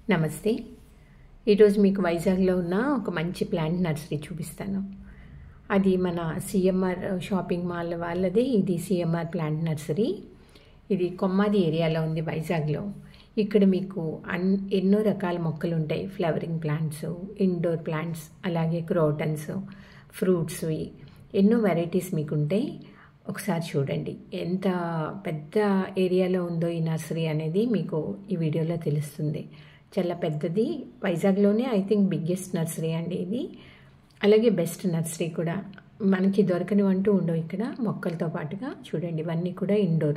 నమస్తే ఈరోజు మీకు వైజాగ్లో ఉన్న ఒక మంచి ప్లాంట్ నర్సరీ చూపిస్తాను అది మన సిఎంఆర్ షాపింగ్ మాల్ వాళ్ళది ఇది సిఎంఆర్ ప్లాంట్ నర్సరీ ఇది కొమ్మాది ఏరియాలో ఉంది వైజాగ్లో ఇక్కడ మీకు అన్ ఎన్నో రకాల మొక్కలు ఉంటాయి ఫ్లవరింగ్ ప్లాంట్స్ ఇండోర్ ప్లాంట్స్ అలాగే క్రోటన్స్ ఫ్రూట్స్వి ఎన్నో వెరైటీస్ మీకు ఉంటాయి ఒకసారి చూడండి ఎంత పెద్ద ఏరియాలో ఉందో ఈ నర్సరీ అనేది మీకు ఈ వీడియోలో తెలుస్తుంది చాలా పెద్దది వైజాగ్లోనే ఐ థింక్ బిగ్గెస్ట్ నర్సరీ అండి ఇది అలాగే బెస్ట్ నర్సరీ కూడా మనకి దొరకనివి అంటూ ఉండవు ఇక్కడ మొక్కలతో పాటుగా చూడండి ఇవన్నీ కూడా ఇండోర్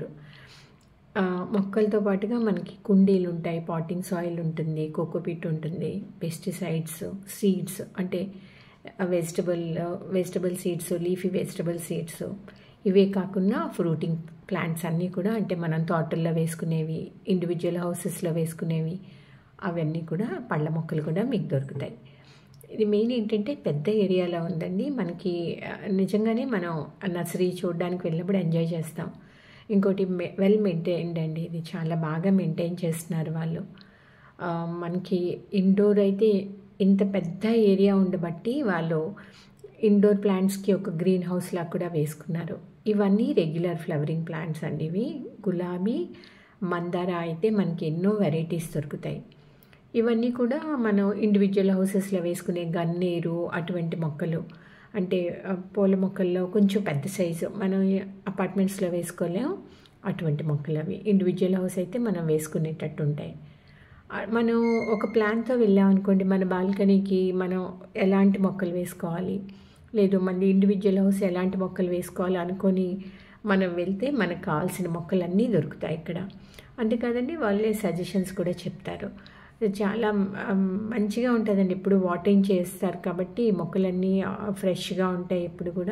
మొక్కలతో పాటుగా మనకి కుండీలు ఉంటాయి పాటింగ్ సాయిల్ ఉంటుంది కోకోపీట్ ఉంటుంది పెస్టిసైడ్స్ సీడ్స్ అంటే vegetable vegetable seeds leafy vegetable seeds ఇవే కాకుండా ఫ్రూటింగ్ ప్లాంట్స్ అన్నీ కూడా అంటే మనం తోటల్లో వేసుకునేవి ఇండివిజువల్ హౌసెస్లో వేసుకునేవి అవన్నీ కూడా పళ్ళ మొక్కలు కూడా మీకు దొరుకుతాయి ఇది మెయిన్ ఏంటంటే పెద్ద ఏరియాలో ఉందండి మనకి నిజంగానే మనం నర్సరీ చూడడానికి వెళ్ళినప్పుడు ఎంజాయ్ చేస్తాం ఇంకోటి వెల్ మెయింటైన్డ్ అండి ఇది చాలా బాగా మెయింటైన్ చేస్తున్నారు వాళ్ళు మనకి ఇండోర్ అయితే ఇంత పెద్ద ఏరియా ఉండబట్టి వాళ్ళు ఇండోర్ ప్లాంట్స్కి ఒక గ్రీన్ హౌస్ లా కూడా వేసుకున్నారు ఇవన్నీ రెగ్యులర్ ఫ్లవరింగ్ ప్లాంట్స్ అండి ఇవి గులాబీ మందార అయితే మనకి ఎన్నో వెరైటీస్ దొరుకుతాయి ఇవన్నీ కూడా మనం ఇండివిజువల్ హౌసెస్లో వేసుకునే గన్నేరు అటువంటి మొక్కలు అంటే పూల మొక్కల్లో కొంచెం పెద్ద సైజు మనం అపార్ట్మెంట్స్లో వేసుకోలేం అటువంటి మొక్కలు అవి ఇండివిజువల్ హౌస్ అయితే మనం వేసుకునేటట్టు ఉంటాయి మనం ఒక ప్లాన్తో వెళ్ళామనుకోండి మన బాల్కనీకి మనం ఎలాంటి మొక్కలు వేసుకోవాలి లేదు మన ఇండివిజువల్ హౌస్ ఎలాంటి మొక్కలు వేసుకోవాలి అనుకొని మనం వెళ్తే మనకు కావాల్సిన మొక్కలన్నీ దొరుకుతాయి ఇక్కడ అంతే కాదండి వాళ్ళే సజెషన్స్ కూడా చెప్తారు చాలా మంచిగా ఉంటుందండి ఇప్పుడు వాటరింగ్ చేస్తారు కాబట్టి మొక్కలన్నీ ఫ్రెష్గా ఉంటాయి ఎప్పుడు కూడా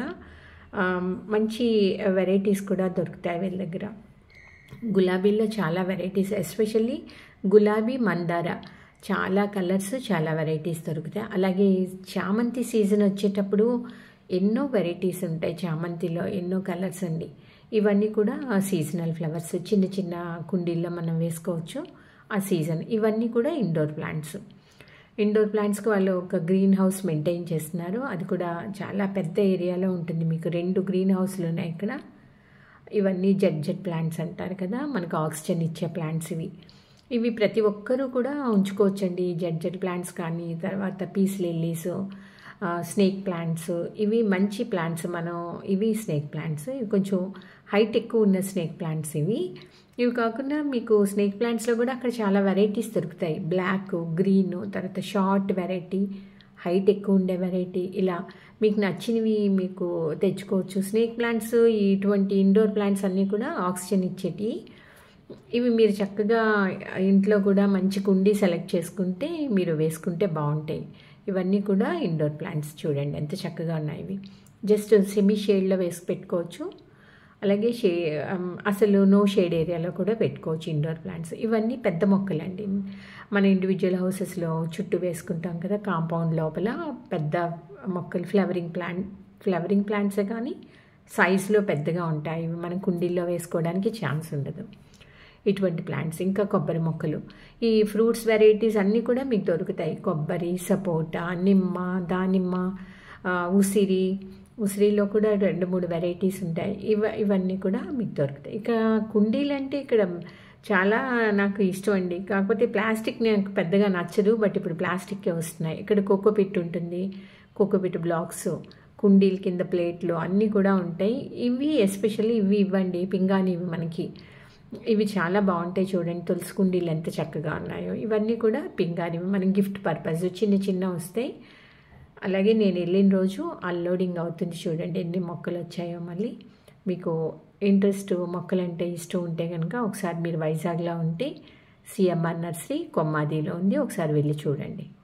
మంచి వెరైటీస్ కూడా దొరుకుతాయి వీళ్ళ దగ్గర గులాబీల్లో చాలా వెరైటీస్ ఎస్పెషల్లీ గులాబీ మందార చాలా కలర్స్ చాలా వెరైటీస్ దొరుకుతాయి అలాగే చామంతి సీజన్ వచ్చేటప్పుడు ఎన్నో వెరైటీస్ ఉంటాయి చామంతిలో ఎన్నో కలర్స్ అండి ఇవన్నీ కూడా సీజనల్ ఫ్లవర్స్ చిన్న చిన్న కుండీల్లో మనం వేసుకోవచ్చు ఆ సీజన్ ఇవన్నీ కూడా ఇండోర్ ప్లాంట్స్ ఇండోర్ ప్లాంట్స్కి వాళ్ళు ఒక గ్రీన్ హౌస్ మెయింటైన్ చేస్తున్నారు అది కూడా చాలా పెద్ద ఏరియాలో ఉంటుంది మీకు రెండు గ్రీన్ హౌస్లు ఉన్నాయి ఇక్కడ ఇవన్నీ జెడ్ జెడ్ ప్లాంట్స్ అంటారు కదా మనకు ఆక్సిజన్ ఇచ్చే ప్లాంట్స్ ఇవి ఇవి ప్రతి ఒక్కరూ కూడా ఉంచుకోవచ్చండి జెడ్ జెడ్ ప్లాంట్స్ కానీ తర్వాత పీస్ లిల్లీస్ స్నేక్ ప్లాంట్స్ ఇవి మంచి ప్లాంట్స్ మనం ఇవి స్నేక్ ప్లాంట్స్ ఇవి కొంచెం హైట్ ఎక్కువ ఉన్న స్నేక్ ప్లాంట్స్ ఇవి ఇవి కాకుండా మీకు స్నేక్ ప్లాంట్స్లో కూడా అక్కడ చాలా వెరైటీస్ దొరుకుతాయి బ్లాక్ గ్రీన్ తర్వాత షార్ట్ వెరైటీ హైట్ ఎక్కువ ఉండే వెరైటీ ఇలా మీకు నచ్చినవి మీకు తెచ్చుకోవచ్చు స్నేక్ ప్లాంట్స్ ఇటువంటి ఇండోర్ ప్లాంట్స్ అన్నీ కూడా ఆక్సిజన్ ఇచ్చేటి ఇవి మీరు చక్కగా ఇంట్లో కూడా మంచి కుండీ సెలెక్ట్ చేసుకుంటే మీరు వేసుకుంటే బాగుంటాయి ఇవన్నీ కూడా ఇండోర్ ప్లాంట్స్ చూడండి ఎంత చక్కగా ఉన్నాయి ఇవి జస్ట్ సెమీ షేడ్లో వేసి పెట్టుకోవచ్చు అలాగే షే అసలు నో షేడ్ ఏరియాలో కూడా పెట్టుకోవచ్చు ఇండోర్ ప్లాంట్స్ ఇవన్నీ పెద్ద మొక్కలండి మన ఇండివిజువల్ హౌసెస్లో చుట్టూ వేసుకుంటాం కదా కాంపౌండ్ లోపల పెద్ద మొక్కలు ఫ్లవరింగ్ ప్లాంట్ ఫ్లవరింగ్ ప్లాంట్సే కానీ సైజులో పెద్దగా ఉంటాయి మనం కుండీల్లో వేసుకోవడానికి ఛాన్స్ ఉండదు ఇటువంటి ప్లాంట్స్ ఇంకా కొబ్బరి మొక్కలు ఈ ఫ్రూట్స్ వెరైటీస్ అన్నీ కూడా మీకు దొరుకుతాయి కొబ్బరి సపోటా నిమ్మ దానిమ్మ ఉసిరి ఉసిరిలో కూడా రెండు మూడు వెరైటీస్ ఉంటాయి ఇవ ఇవన్నీ కూడా మీకు దొరుకుతాయి ఇక కుండీలు అంటే ఇక్కడ చాలా నాకు ఇష్టం అండి కాకపోతే ప్లాస్టిక్ నాకు పెద్దగా నచ్చదు బట్ ఇప్పుడు ప్లాస్టిక్కే వస్తున్నాయి ఇక్కడ కోకోపిట్ ఉంటుంది కోకోపిట్ బ్లాక్స్ కుండీల కింద ప్లేట్లు అన్నీ కూడా ఉంటాయి ఇవి ఎస్పెషల్లీ ఇవి ఇవ్వండి పింగాణి ఇవి మనకి ఇవి చాలా బాగుంటాయి చూడండి తులసి కుండీలు ఎంత చక్కగా ఉన్నాయో ఇవన్నీ కూడా పింగాణి మనం గిఫ్ట్ పర్పస్ చిన్న చిన్న వస్తాయి అలాగే నేను వెళ్ళిన రోజు అన్లోడింగ్ అవుతుంది చూడండి ఎన్ని మొక్కలు వచ్చాయో మళ్ళీ మీకు ఇంట్రెస్ట్ మొక్కలంటే ఇష్టం ఉంటే కనుక ఒకసారి మీరు వైజాగ్లో ఉంటే సిఎంఆర్ నర్సరీ కొమ్మాదిలో ఉంది ఒకసారి వెళ్ళి చూడండి